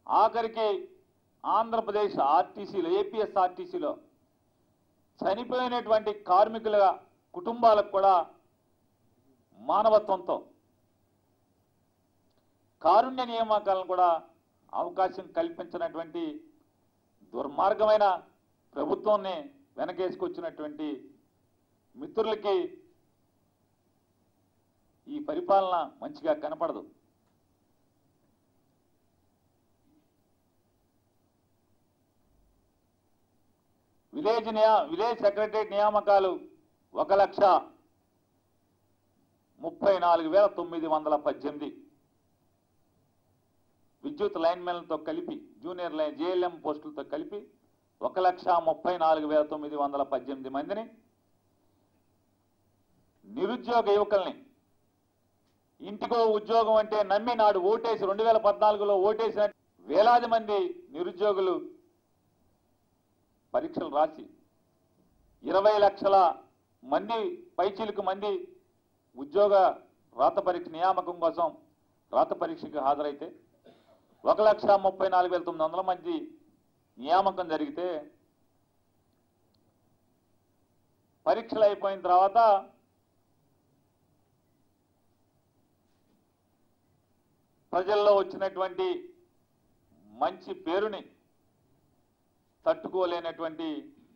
ఆఖరికి ఆంధ్రప్రదేశ్ ఆర్టీసీలో ఏపీఎస్ ఆర్టీసీలో చనిపోయినటువంటి కార్మికుల కుటుంబాలకు కూడా మానవత్వంతో కారుణ్య నియామకాలను కూడా అవకాశం కల్పించినటువంటి దుర్మార్గమైన ప్రభుత్వాన్ని వెనకేసుకొచ్చినటువంటి మిత్రులకి ఈ పరిపాలన మంచిగా కనపడదు విలేజ్ నియా విలేజ్ సెక్రటరీ నియామకాలు ఒక లక్ష ముప్పై నాలుగు వేల తొమ్మిది వందల పద్దెనిమిది విద్యుత్ లైన్మెన్లతో కలిపి జూనియర్ లైన్ జేఎల్ఎం పోస్టులతో కలిపి ఒక లక్ష ముప్పై నాలుగు వేల తొమ్మిది వందల పద్దెనిమిది మందిని నిరుద్యోగ యువకుల్ని ఇంటికో ఉద్యోగం అంటే నమ్మి నాడు ఓటేసి రెండు వేల పద్నాలుగులో ఓటేసిన వేలాది మంది నిరుద్యోగులు పరీక్షలు రాసి ఇరవై లక్షల మంది పైచీలకు మంది ఉద్యోగ రాత పరీక్ష నియామకం కోసం రాత పరీక్షకు హాజరైతే ఒక లక్ష ముప్పై నాలుగు వేల తొమ్మిది వందల మంది నియామకం జరిగితే పరీక్షలు అయిపోయిన తర్వాత ప్రజల్లో వచ్చినటువంటి మంచి పేరుని తట్టుకోలేనటువంటి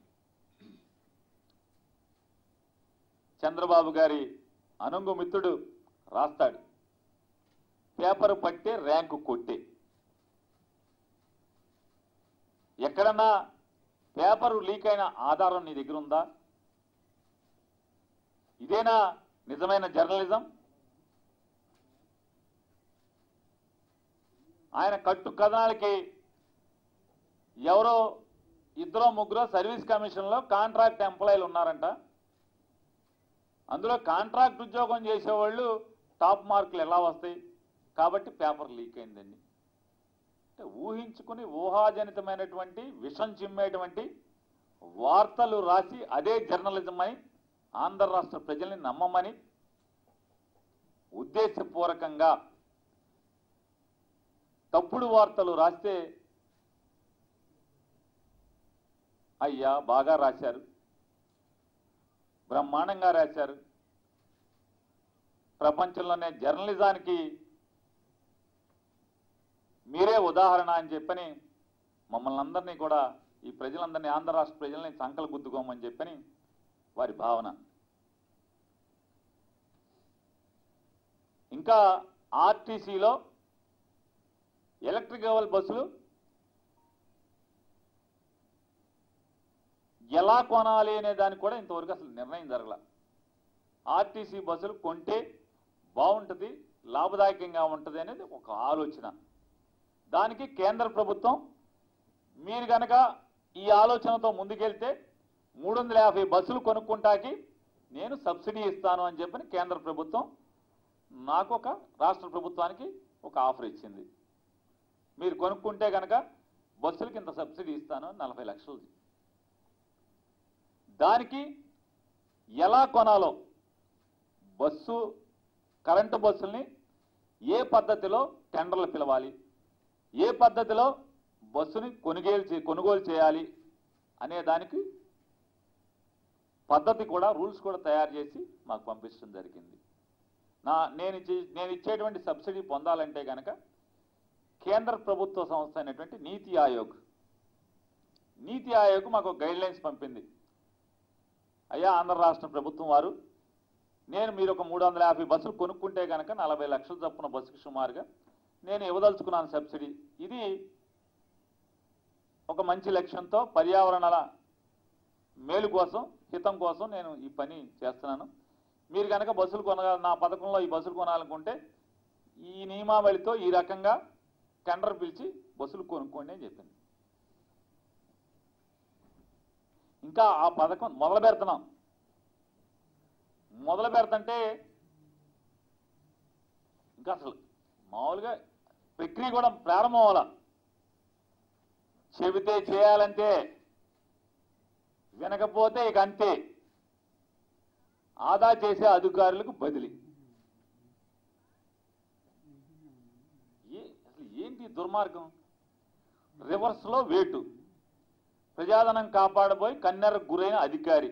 చంద్రబాబు గారి అనుంగు మిత్రుడు రాస్తాడు పేపర్ పట్టే ర్యాంకు కొట్టే ఎక్కడన్నా పేపరు లీక్ అయిన ఆధారం నీ దగ్గర ఉందా ఇదేనా నిజమైన జర్నలిజం ఆయన కట్టు కథనాలకి ఎవరో ఇద్దరో ముగ్గురో సర్వీస్ కమిషన్లో కాంట్రాక్ట్ ఎంప్లాయీలు ఉన్నారంట అందులో కాంట్రాక్ట్ ఉద్యోగం చేసేవాళ్ళు టాప్ మార్కులు ఎలా వస్తాయి కాబట్టి పేపర్ లీక్ అయిందండి అంటే ఊహించుకుని ఊహాజనితమైనటువంటి విషం చిమ్మేటువంటి వార్తలు రాసి అదే జర్నలిజం అని ఆంధ్ర రాష్ట్ర ప్రజల్ని నమ్మమని ఉద్దేశపూర్వకంగా తప్పుడు వార్తలు రాస్తే అయ్యా బాగా రాశారు బ్రహ్మాండంగా రాశారు ప్రపంచంలోనే జర్నలిజానికి మీరే ఉదాహరణ అని చెప్పని మమ్మల్ని అందరినీ కూడా ఈ ప్రజలందరినీ ఆంధ్ర రాష్ట్ర ప్రజల్ని సంకలు గుద్దుకోమని చెప్పని వారి భావన ఇంకా ఆర్టీసీలో ఎలక్ట్రికల్ బస్సులు ఎలా కొనాలి అనే దానికి కూడా ఇంతవరకు అసలు నిర్ణయం జరగల ఆర్టీసీ బస్సులు కొంటే బాగుంటుంది లాభదాయకంగా ఉంటుంది అనేది ఒక ఆలోచన దానికి కేంద్ర ప్రభుత్వం మీరు గనక ఈ ఆలోచనతో ముందుకెళ్తే మూడు వందల యాభై బస్సులు కొనుక్కుంటాకి నేను సబ్సిడీ ఇస్తాను అని చెప్పని కేంద్ర ప్రభుత్వం నాకు ఒక రాష్ట్ర ప్రభుత్వానికి ఒక ఆఫర్ ఇచ్చింది మీరు కొనుక్కుంటే కనుక బస్సులకి ఇంత సబ్సిడీ ఇస్తాను నలభై లక్షలు దానికి ఎలా కొనాలో బస్సు కరెంటు బస్సుల్ని ఏ పద్ధతిలో టెండర్లు పిలవాలి ఏ పద్ధతిలో బస్సుని కొనుగోలు చే కొనుగోలు చేయాలి అనే దానికి పద్ధతి కూడా రూల్స్ కూడా తయారు చేసి మాకు పంపించడం జరిగింది నా నేను ఇచ్చే- నేను ఇచ్చేటువంటి సబ్సిడీ పొందాలంటే కనుక కేంద్ర ప్రభుత్వ సంస్థ అయినటువంటి నీతి ఆయోగ్ నీతి ఆయోగ్ మాకు గైడ్ లైన్స్ పంపింది అయ్యా ఆంధ్ర రాష్ట్ర ప్రభుత్వం వారు నేను మీరు ఒక మూడు వందల యాభై బస్సులు కొనుక్కుంటే కనుక నలభై లక్షల చొప్పున బస్సుకి సుమారుగా నేను ఇవ్వదలుచుకున్నాను సబ్సిడీ ఇది ఒక మంచి లక్ష్యంతో పర్యావరణాల మేలు కోసం హితం కోసం నేను ఈ పని చేస్తున్నాను మీరు కనుక బస్సులు కొనగల నా పథకంలో ఈ బస్సులు కొనాలనుకుంటే ఈ నియమావళితో ఈ రకంగా టెండర్ పిలిచి బస్సులు కొనుక్కోండి అని చెప్పింది ఇంకా ఆ పథకం మొదలు పెడుతున్నాం మొదలు పెడతంటే ఇంకా అసలు మామూలుగా ప్రక్రియ కూడా ప్రారంభం అవ్వాల చెబితే చేయాలంటే వినకపోతే ఇక అంతే ఆదా చేసే అధికారులకు బదిలీ ఏ అసలు ఏంటి ఈ దుర్మార్గం రివర్స్లో వేటు ప్రజాధనం కాపాడబోయి కన్నెరకు గురైన అధికారి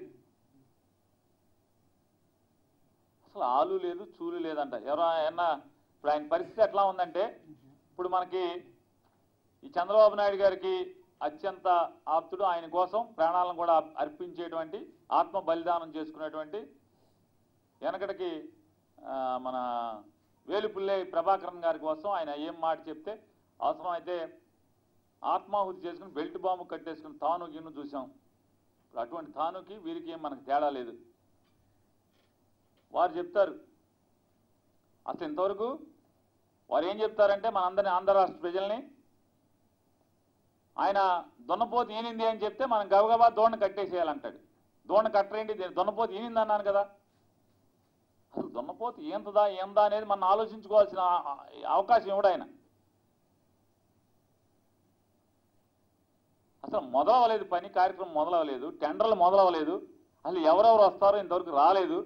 అసలు ఆలు లేదు చూలు లేదంట ఎవరైనా ఇప్పుడు ఆయన పరిస్థితి ఎట్లా ఉందంటే ఇప్పుడు మనకి ఈ చంద్రబాబు నాయుడు గారికి అత్యంత ఆప్తుడు ఆయన కోసం ప్రాణాలను కూడా అర్పించేటువంటి ఆత్మ బలిదానం చేసుకునేటువంటి వెనకటికి ఆ, మన వేలుపుల్లే ప్రభాకరన్ గారి కోసం ఆయన ఏం మాట చెప్తే అవసరం అయితే ఆత్మాహుతి చేసుకుని బెల్ట్ బాంబు కట్టేసుకుని తాను గిన్ను చూసాం ఇప్పుడు అటువంటి తానుకి వీరికి ఏం మనకు తేడా లేదు వారు చెప్తారు అసలు ఇంతవరకు వారు ఏం చెప్తారంటే మనందరినీ ఆంధ్ర రాష్ట్ర ప్రజల్ని ఆయన దున్నపోతు ఈనింది అని చెప్తే మనం గబగబా దోణ కట్టేసేయాలంటాడు దోణ కట్టరేంటి దీని దున్నపోతు ఈనింది అన్నాను కదా అసలు దున్నపోతు ఏంతదా ఏందా అనేది మనం ఆలోచించుకోవాల్సిన ఆ- ఆ- అవకాశం ఇవ్వడు ఆయన అసలు మొదలవలేదు పని కార్యక్రమం మొదలవలేదు టెండర్లు మొదలవలేదు అసలు ఎవరెవరు వస్తారో ఇంతవరకు రాలేదు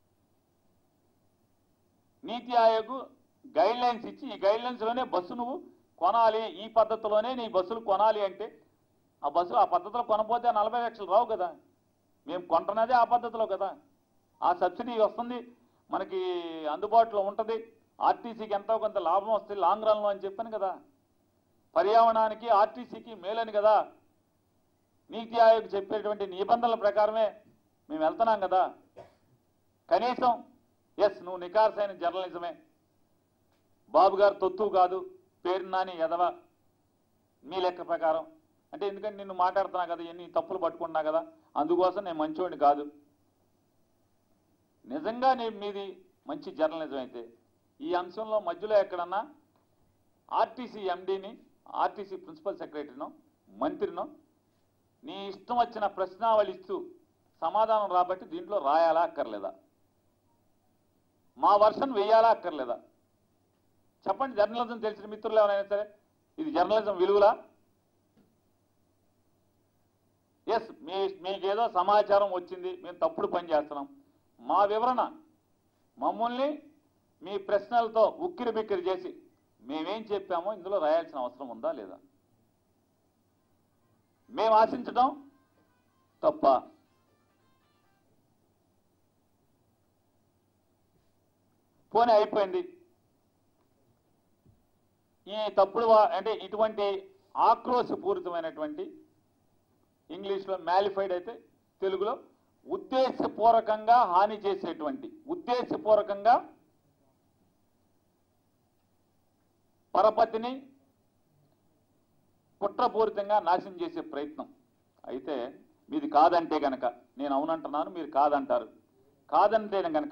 నీతి ఆయోగ్ గైడ్ లైన్స్ ఇచ్చి ఈ గైడ్ లైన్స్లోనే బస్సు నువ్వు కొనాలి ఈ పద్ధతిలోనే నీ బస్సులు కొనాలి అంటే ఆ బస్సులు ఆ పద్ధతిలో కొనపోతే ఆ నలభై లక్షలు రావు కదా మేము కొంటున్నదే ఆ పద్ధతిలో కదా ఆ సబ్సిడీ వస్తుంది మనకి అందుబాటులో ఉంటుంది ఆర్టీసీకి ఎంతో కొంత లాభం వస్తుంది లాంగ్ రన్లో అని చెప్పాను కదా పర్యావరణానికి ఆర్టీసీకి మేలని కదా నీతి ఆయోగ్ చెప్పేటువంటి నిబంధనల ప్రకారమే మేము వెళ్తున్నాం కదా కనీసం ఎస్ నువ్వు నికార్సైన జర్నలిజమే బాబు గారు తొత్తు కాదు పేరు నాని ఎదవ మీ లెక్క ప్రకారం అంటే ఎందుకంటే నిన్ను మాట్లాడుతున్నా కదా ఎన్ని తప్పులు పట్టుకున్నా కదా అందుకోసం నేను మంచివాడిని కాదు నిజంగా నేను మీది మంచి జర్నలిజం అయితే ఈ అంశంలో మధ్యలో ఎక్కడన్నా ఆర్టీసీ ఎండీని ఆర్టీసీ ప్రిన్సిపల్ సెక్రటరీనో మంత్రినో నీ ఇష్టం వచ్చిన ప్రశ్నావళి ఇస్తూ సమాధానం రాబట్టి దీంట్లో రాయాలా అక్కర్లేదా మా వర్షన్ వేయాలా అక్కర్లేదా చెప్పండి జర్నలిజం తెలిసిన మిత్రులు ఎవరైనా సరే ఇది జర్నలిజం విలువలా ఎస్ మీ మీకేదో సమాచారం వచ్చింది మేము తప్పుడు పని చేస్తున్నాం మా వివరణ మమ్మల్ని మీ ప్రశ్నలతో ఉక్కిరి బిక్కిరి చేసి మేమేం చెప్పామో ఇందులో రాయాల్సిన అవసరం ఉందా లేదా మేము ఆశించడం తప్ప పోనీ అయిపోయింది ఈ తప్పుడు వా- అంటే ఇటువంటి ఆక్రోశపూరితమైనటువంటి ఇంగ్లీష్లో మ్యాలిఫైడ్ అయితే తెలుగులో ఉద్దేశపూర్వకంగా హాని చేసేటువంటి ఉద్దేశపూర్వకంగా పరపతిని కుట్రపూరితంగా నాశనం చేసే ప్రయత్నం అయితే మీది కాదంటే గనక నేను అవునంటున్నాను మీరు కాదంటారు కాదంటే గనక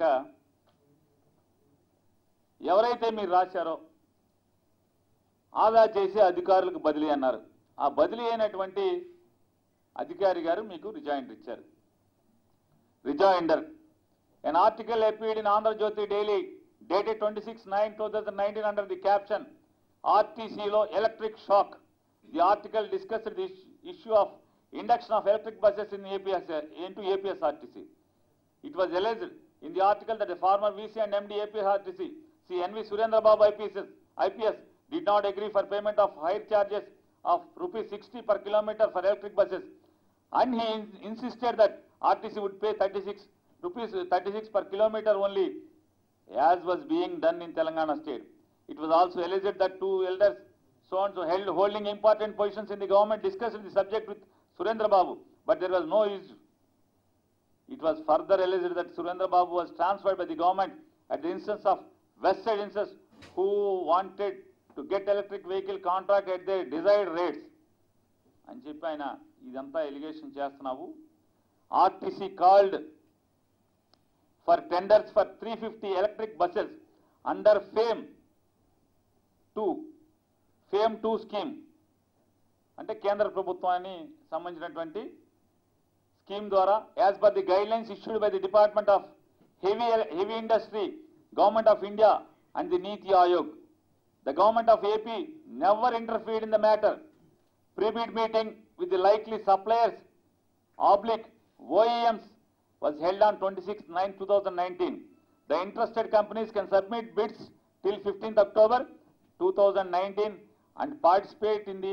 ఎవరైతే మీరు రాశారో ఆదా చేసే అధికారులకు బదిలీ అన్నారు ఆ బదిలీ అయినటువంటి అధికారి గారు మీకు రిజాయిండర్ ఇచ్చారు rejoinder an article appeared in Andhra Jyoti Daily dated 26 9 2019 under the caption RTC లో electric shock. The article discussed the is- issue of induction of electric buses in APS, into APS RTC. It was alleged in the article that the former VC and MD APRTC, C. N. V. Surendra Babu IPS, IPS did not agree for payment of higher charges of rupees 60 per kilometer for electric buses. And he in- insisted that RTC would pay 36 rupees 36 per kilometer only, as was being done in Telangana state. It was also alleged that two elders, so and so, held holding important positions in the government, discussed the subject with Surendra Babu, but there was no issue. It was further alleged that Surendra Babu was transferred by the government at the instance of West Side Instance who wanted to get electric vehicle contract at their desired rates. అని చెప్పి ఆయన ఇదంతా allegation చేస్తున్నావు RTC called for tenders for three fifty electric buses under FAME two FAME two scheme అంటే కేంద్ర ప్రభుత్వాన్ని సంబంధించినటువంటి scheme ద్వారా as per the guidelines issued by the department of heavy heavy industry government of India and the Niti Aayog the government of AP never interfered in the matter pre-bid meeting with the likely suppliers oblique OEMs was held on 26-9-2019. The interested companies can submit bids till 15th October 2019 and participate in the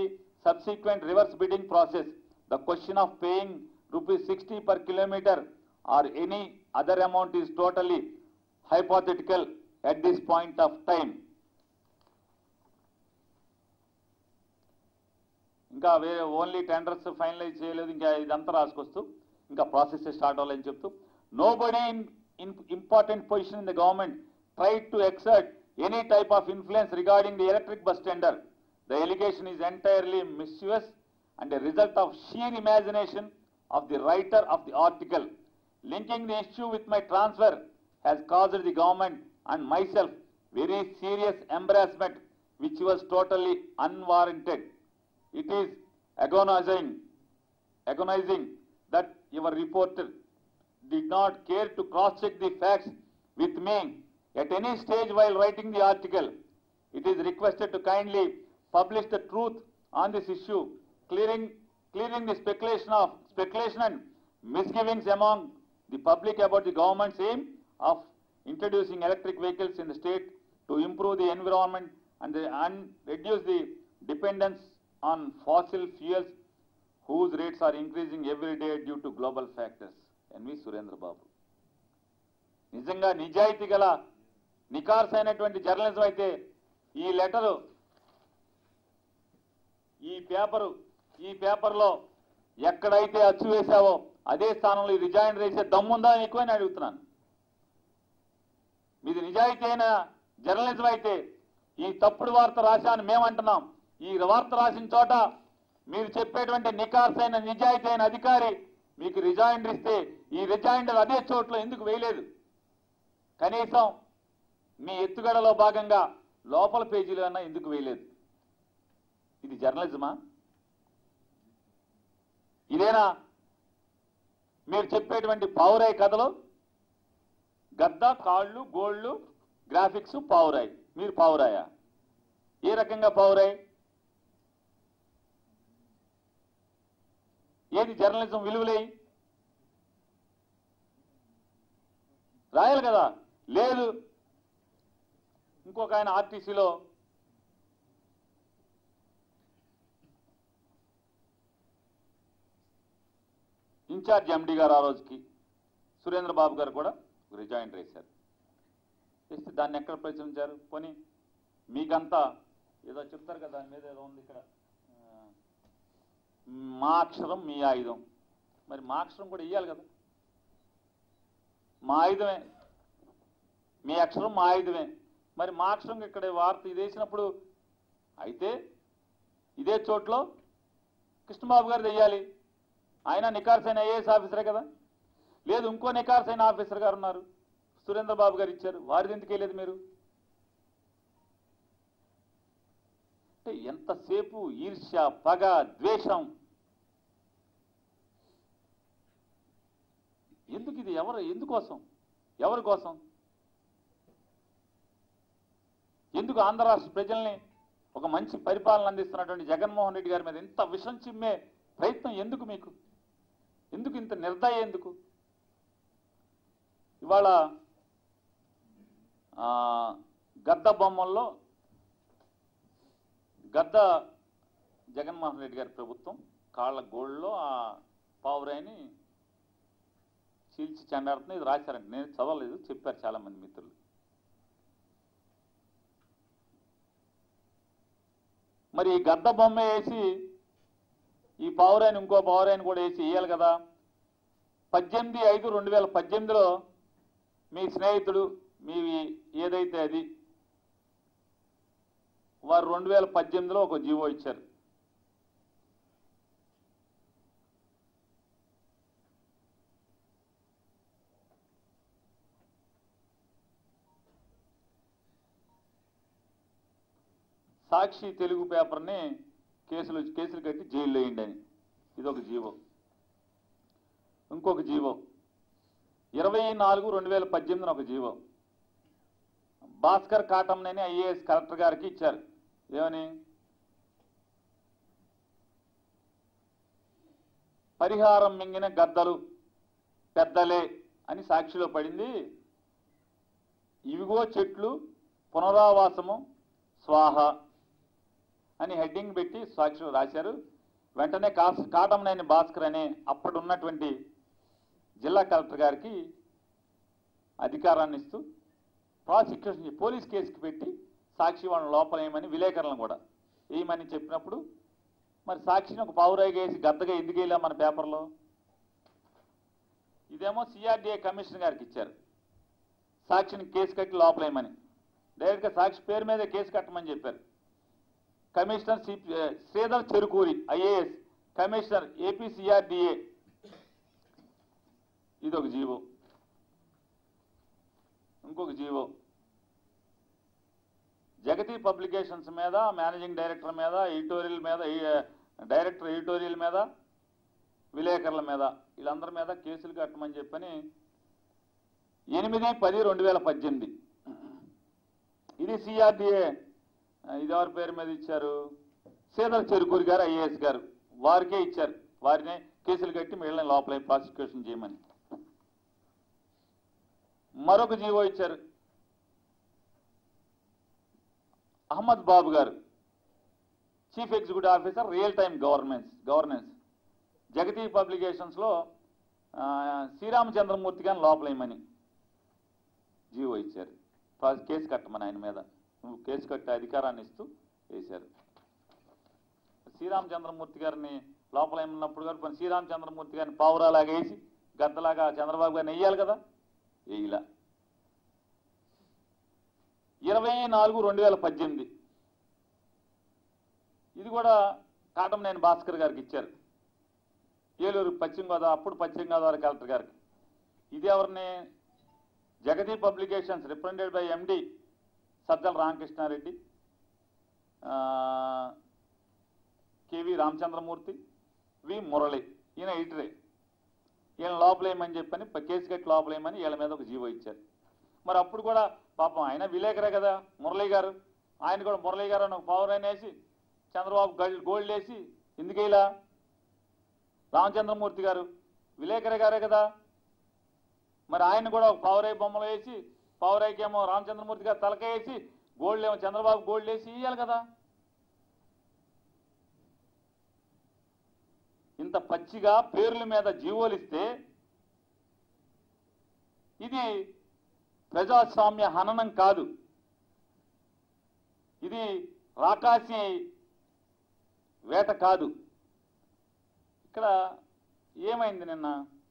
subsequent reverse bidding process, the question of paying rupees 60 per kilometer or any other amount is totally hypothetical at this point of time. ఇంకా వేరే only tenders finalise చేయలేదు ఇంకా ఇదంతా రాసుకొస్తూ ఇంకా process start అవ్వాలని చెప్తూ nobody in in important position in the government try to exert any type of influence regarding the electric bus tender the allegation is entirely misuse and a result of sheer imagination of the writer of the article linking the issue with my transfer has caused the government and myself very serious embarrassment which was totally unwarranted it is agonizing, agonizing that your reporter did not care to cross-check the facts with me at any stage while writing the article. It is requested to kindly publish the truth on this issue, clearing, clearing the speculation of speculation and misgivings among the public about the government's aim of introducing electric vehicles in the state to improve the environment and, the, and reduce the dependence on fossil fuels whose rates are increasing every day due to global factors. NV Surendra Babu నిజంగా నిజాయితీ గల నికార్స్ అయినటువంటి journalism అయితే ఈ letter ఈ paper ఈ పేపర్లో ఎక్కడైతే అచ్చు వేశావో అదే స్థానంలో ఈ రిజైన్ వేసే దమ్ముందా అని ఎక్కువ అడుగుతున్నాను మీది నిజాయితీ అయిన జర్నలిజం అయితే ఈ తప్పుడు వార్త రాశాను మేమంటున్నాం ఈ వార్త రాసిన చోట మీరు చెప్పేటువంటి నికార్సైన నిజాయితీ అయిన అధికారి మీకు రిజైండర్ ఇస్తే ఈ రిజైండర్ అదే చోట్ల ఎందుకు వేయలేదు కనీసం మీ ఎత్తుగడలో భాగంగా లోపల పేజీలో అన్నా ఎందుకు వేయలేదు ఇది జర్నలిజమా ఇదేనా మీరు చెప్పేటువంటి పావురాయి కథలో గద్ద కాళ్ళు గోళ్ళు గ్రాఫిక్స్ పావురాయి మీరు పావురాయా ఏ రకంగా పావురాయి ఏది జర్నలిజం విలువలే రాయాలి కదా లేదు ఇంకొక ఆయన ఆర్టీసీలో ఇన్ఛార్జ్ ఎండి గారు ఆ రోజుకి సురేంద్ర బాబు గారు కూడా రిజాయిన్ వేశారు చేస్తే దాన్ని ఎక్కడ ప్రచురించారు పోనీ మీకంతా ఏదో చెప్తారు కదా దాని మీద ఏదో ఉంది ఇక్కడ ఆ, మా అక్షరం మీ ఆయుధం మరి మా అక్షరం కూడా ఇవ్వాలి కదా మా ఆయుధమే మీ అక్షరం మా ఆయుధమే మరి మా అక్షరం ఇక్కడ వార్త ఇది వేసినప్పుడు అయితే ఇదే చోట్లో కృష్ణబాబు గారు వెయ్యాలి ఆయన నికార్స్ అయిన ఐఏఎస్ ఆఫీసరే కదా లేదు ఇంకో నికార్స్ అయిన ఆఫీసర్ గారు ఉన్నారు సురేంద్ర బాబు గారు ఇచ్చారు వారిది ఎందుకు వెళ్ళేది మీరు అంటే ఎంతసేపు ఈర్ష్య పగ ద్వేషం ఎందుకు ఇది ఎవరు ఎందుకోసం ఎవరి కోసం ఎందుకు ఆంధ్ర రాష్ట్ర ప్రజల్ని ఒక మంచి పరిపాలన అందిస్తున్నటువంటి జగన్మోహన్ రెడ్డి గారి మీద ఇంత విషం చిమ్మే ప్రయత్నం ఎందుకు మీకు ఎందుకు ఇంత నిర్దయ ఎందుకు ఇవాళ ఆ, గద్ద బొమ్మల్లో గద్ద జగన్మోహన్ రెడ్డి గారి ప్రభుత్వం కాళ్ళ గోళ్ళలో ఆ పావురాయిని చీల్చి చెండాడుతుంది ఇది రాశారంట నేను చదవలేదు చెప్పారు చాలా మంది మిత్రులు మరి ఈ గద్ద బొమ్మ వేసి ఈ పావురాయిని ఇంకో పావురాయిని కూడా వేసి వేయాలి కదా పద్దెనిమిది ఐదు రెండు వేల పద్దెనిమిదిలో మీ స్నేహితుడు మీ ఏదైతే అది వారు రెండు వేల పద్దెనిమిదిలో ఒక జీవో ఇచ్చారు సాక్షి తెలుగు పేపర్ని కేసులు కేసులు కట్టి జైల్లో వేయండి అని ఇదొక జీవో ఇంకొక జీవో ఇరవై నాలుగు రెండు వేల పద్దెనిమిదిన ఒక GO Bhaskar Katamneni IAS collector గారికి ఇచ్చారు ఏమని పరిహారం మింగిన గద్దలు పెద్దలే అని సాక్షిలో పడింది ఇవిగో చెట్లు పునరావాసము స్వాహ అని హెడ్డింగ్ పెట్టి సాక్షులు రాశారు వెంటనే కాస్ కాటంనేని భాస్కర్ అనే అప్పటి ఉన్నటువంటి జిల్లా కలెక్టర్ గారికి అధికారాన్ని ఇస్తూ ప్రాసిక్యూషన్ చే- పోలీస్ కేసుకి పెట్టి సాక్షి వాళ్ళని లోపల వేయమని విలేకరులను కూడా వేయమని చెప్పినప్పుడు మరి సాక్షిని ఒక పావురాయిగా వేసి గద్దగా ఎందుకు వేయలే మన పేపర్లో ఇదేమో సిఆర్డీఏ కమిషనర్ గారికి ఇచ్చారు సాక్షిని కేసు కట్టి లోపలేయమని డైరెక్ట్గా సాక్షి పేరు మీదే కేసు కట్టమని చెప్పారు commissioner C Sridhar Cherukuri IAS commissioner AP CRDA ఇది ఒక జీవో ఇంకొక జీవో జగతి పబ్లికేషన్స్ మీద మేనేజింగ్ డైరెక్టర్ మీద ఎడిటోరియల్ మీద ఈ- డైరెక్టర్ ఎడిటోరియల్ మీద విలేకరుల మీద వీళ్ళందరి మీద కేసులు కట్టమని చెప్పని ఎనిమిది పది రెండు వేల పద్దెనిమిది ఇది సిఆర్డిఏ ఇది ఎవరి పేరు మీద ఇచ్చారు శ్రీధర్ చెరుకూరి గారు ఐఏఎస్ గారు వారికే ఇచ్చారు వారినే కేసులు కట్టి వీళ్ళని లోపల ప్రాసిక్యూషన్ చేయమని మరొక జీవో ఇచ్చారు అహ్మద్ బాబు గారు chief executive officer real time governance governance Jagati పబ్లికేషన్స్లో ఆ, శ్రీరామచంద్రమూర్తి గారిని లోపలేయమని జీవో ఇచ్చారు ప్రా- కేసు కట్టమని ఆయన మీద నువ్వు కేసు కట్టే అధికారాన్ని ఇస్తూ వేశారు శ్రీరామచంద్రమూర్తి గారిని లోపలేమన్నప్పుడు గారు కొన్ని శ్రీరామచంద్రమూర్తి గారిని పావురాలాగా వేసి గద్దలాగా చంద్రబాబు గారిని వేయాలి కదా వేయలా ఇరవై నాలుగు రెండు వేల పద్దెనిమిది ఇది కూడా కాటంనేని భాస్కర్ గారికి ఇచ్చారు ఏలూరు పశ్చిమ గోదావరి అప్పుడు పశ్చిమ గోదావరి కలెక్టర్ గారికి ఇది ఎవరిని Jagati publications represented by MD Sajjala Ramakrishnareddy ఆ, కేవి రామచంద్రమూర్తి వి మురళి ఈయన ఎడిటరే ఈయన లోపలేయమని చెప్పని ప- కేసు కట్టి లోపలేయమని వీళ్ళ మీద ఒక జీవో ఇచ్చారు మరి అప్పుడు కూడా పాపం ఆయన విలేకరే కదా మురళి గారు ఆయన కూడా మురళి గారు అని ఒక పవర్ ఆయన వేసి చంద్రబాబు గోల్డ్ గోల్డ్ వేసి ఎందుకు ఇలా రామచంద్రమూర్తి గారు విలేకరే గారే కదా మరి ఆయన కూడా ఒక పవరై బొమ్మలు వేసి పవరైకి ఏమో రామచంద్రమూర్తి గారు తలక వేసి గోల్డ్ ఏమో చంద్రబాబు గోల్డ్ వేసి ఇయ్యాలి కదా ఇంత పచ్చిగా పేర్ల మీద జీవోలు ఇస్తే ఇది ప్రజాస్వామ్య హననం కాదు ఇది రాకాసి వేట కాదు ఇక్కడ ఏమైంది నిన్న